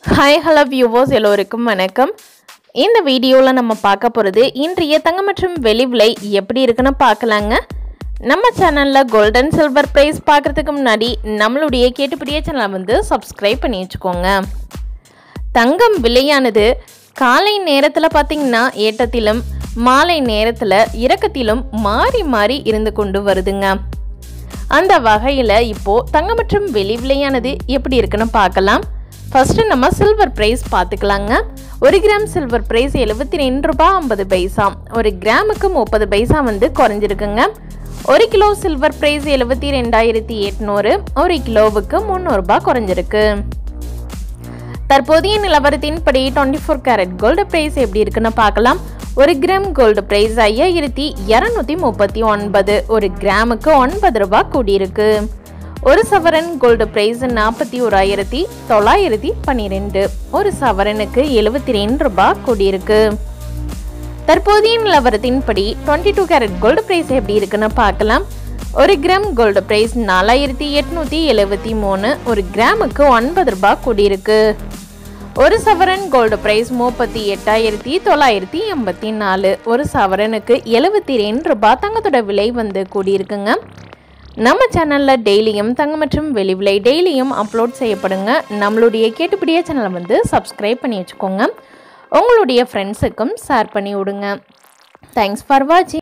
hi hello viewers எல்லோருக்கும் வணக்கம் இந்த வீடியோவில் நம்ம பார்க்க போகிறது இன்றைய தங்கம் மற்றும் வெளி விலை எப்படி இருக்குன்னு பார்க்கலாங்க நம்ம சேனலில் கோல்டன் சில்வர் ப்ரைஸ் பார்க்குறதுக்கு முன்னாடி நம்மளுடைய கேட்டுப்படியே சேனலை வந்து சப்ஸ்கிரைப் பண்ணி வச்சுக்கோங்க தங்கம் விலையானது காலை நேரத்தில் பார்த்திங்கன்னா ஏற்றத்திலும் மாலை நேரத்தில் இறக்கத்திலும் மாறி மாறி இருந்து கொண்டு வருதுங்க அந்த வகையில் இப்போது தங்கம் மற்றும் வெளி விலையானது எப்படி இருக்குன்னு பார்க்கலாம் ஃபஸ்ட்டு நம்ம சில்வர் ப்ரைஸ் பார்த்துக்கலாங்க ஒரு கிராம் சில்வர் ப்ரைஸ் எழுபத்தி ரெண்டு ரூபா ஐம்பது பைசா ஒரு கிராமுக்கு முப்பது பைசா வந்து குறைஞ்சிருக்குங்க ஒரு கிலோ சில்வர் ப்ரைஸ் எழுபத்தி ரெண்டாயிரத்தி எட்நூறு ஒரு கிலோவுக்கு முந்நூறுபா குறைஞ்சிருக்கு தற்போதைய நிலவரத்தின்படி twenty four carat gold price எப்படி இருக்குன்னு பார்க்கலாம் ஒரு கிராம் கோல்டு ப்ரைஸ் ஐயாயிரத்தி இரநூத்தி முப்பத்தி ஒன்பது ஒரு கிராமுக்கு ஒன்பது ரூபாய் கூடியிருக்கு ஒரு சவரன் கோல்டு ப்ரைஸ் நாற்பத்தி ஓராயிரத்தி தொள்ளாயிரத்தி பன்னிரெண்டு ஒரு சவரனுக்கு எழுபத்தி ரெண்டு ரூபாய் கூடியிருக்கு தற்போதைய நிலவரத்தின்படி twenty two carat gold price எப்படி இருக்குன்னு பார்க்கலாம் ஒரு கிராம் கோல்டு ப்ரைஸ் நாலாயிரத்தி எட்நூற்றி எழுபத்தி மூணு ஒரு கிராமுக்கு ஒன்பது ரூபாய் கூடியிருக்கு ஒரு சவரன் கோல்டு ப்ரைஸ் முப்பத்தி எட்டாயிரத்தி தொள்ளாயிரத்தி எண்பத்தி நாலு ஒரு சவரனுக்கு எழுபத்தி ரெண்டு ரூபாய் தங்கத்தோட விலை வந்து கூடியிருக்குங்க நம்ம சேனலில் டெய்லியும் தங்கம் மற்றும் வெளி விலை டெய்லியும் அப்லோட் செய்யப்படுங்க நம்மளுடைய கேட்டுப்படியே சேனலை வந்து சப்ஸ்கிரைப் பண்ணி வச்சுக்கோங்க உங்களுடைய ஃப்ரெண்ட்ஸுக்கும் ஷேர் பண்ணி விடுங்க தேங்க்ஸ் ஃபார் வாட்சிங்